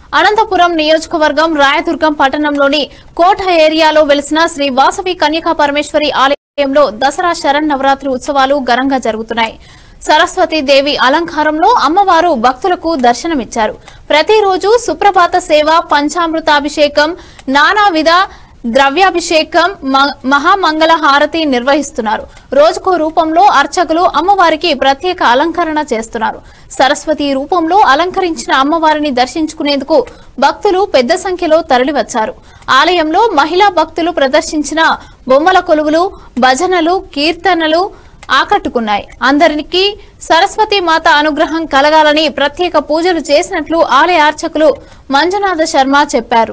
అనంతపురం నియోజకవర్గం రాయదుర్గం పట్టణంలోని కోట ఏరియాలో వెలిసిన శ్రీ వాసవి కన్యకా పరమేశ్వరి ఆలయంలో దసరా శరణ్ నవరాత్రి ఉత్సవాలు ఘనంగా జరుగుతున్నాయి సరస్వతి దేవి అలంకారంలో అమ్మవారు భక్తులకు దర్శనమిచ్చారు ప్రతిరోజు సుప్రభాత సేవ పంచామృతాభిషేకం నానావిధ ద్రవ్యాభిషేకం మ- మహామంగళ హారతి నిర్వహిస్తున్నారు రోజుకో రూపంలో అర్చకులు అమ్మవారికి ప్రత్యేక అలంకరణ చేస్తున్నారు సరస్వతి రూపంలో అలంకరించిన అమ్మవారిని దర్శించుకునేందుకు భక్తులు పెద్ద సంఖ్యలో తరలివచ్చారు ఆలయంలో మహిళా భక్తులు ప్రదర్శించిన బొమ్మల కొలువులు భజనలు కీర్తనలు ఆకట్టుకున్నాయి అందరికి సరస్వతి మాత అనుగ్రహం కలగాలని ప్రత్యేక పూజలు చేసినట్లు ఆలయ అర్చకులు మంజునాథ శర్మ చెప్పారు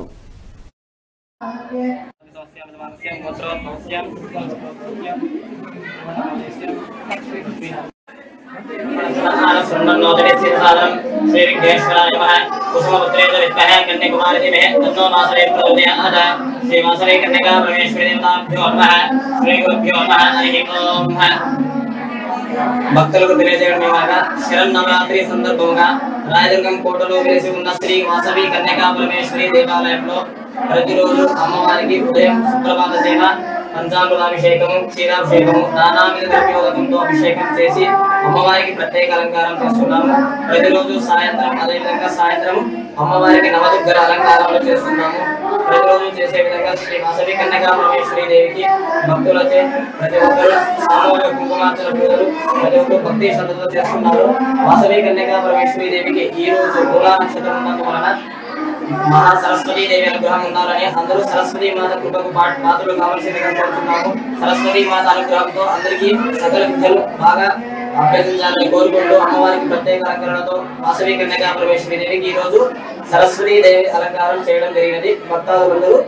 श्रीविघ्नेश्वराय नमः कुसुमपुत्रे च विद्महे कन्याकुमारी धीमहि तन्नो मासरे प्रचोदयात् श्रीवासरे कन्यका परमेश्वरी देवताभ्यो नमः श्रीगुरुभ्यो नमः हरिः ओम् భక్తులకు తెలియజేయడం ఏమనగా శరణ్ నవరాత్రి సందర్భంగా రాయదుర్గం కోటలో వెలిసి ఉన్న శ్రీ వాసవి కన్యకా పరమేశ్వరి దేవాలయంలో ప్రతిరోజు అమ్మవారికి ఉదయం సుప్రభాత సేవ పంచామృతాభిషేకము క్షీరాభిషేకము నానావిధ ద్రవ్యోదకంతో అభిషేకం చేసి అమ్మవారికి ప్రత్యేక అలంకారం చేస్తున్నాము ప్రతిరోజు సాయంత్రం అదేవిధంగా సాయంత్రం అమ్మవారికి నవదుర్గర అలంకారాలు చేస్తున్నాము ప్రతిరోజు చేసే విధంగా శ్రీ వాసవి కన్యకా పరమేశ్వరి దేవికి భక్తులచే ప్రతి ఒక్కరు సామూహిక కుంకుమార్చన పూజలు ప్రతి ఒక్కరు భక్తి శ్రద్ధతో చేస్తున్నారు వాసవి కన్యకా పరమేశ్వరి దేవికి ఈ రోజు మూలా నక్షత్రం ఉన్నందువలన మహా సరస్వతి దేవి అనుగ్రహం ఉండాలని అందరూ సరస్వతి మాత కృపకు పా- పాత్రలు కావాల్సిందిగా కోరుతున్నాము సరస్వతి మాత అనుగ్రహంతో అందరికీ సకల విద్యలు బాగా అభ్యసించాలని కోరుకుంటూ అమ్మవారికి ప్రత్యేక అలంకరణతో వాసవి కన్యకా పరమేశ్వరి దేవికి ఈ రోజు సరస్వతి దేవి అలంకారం చేయడం జరిగినది భక్తాదులందరూ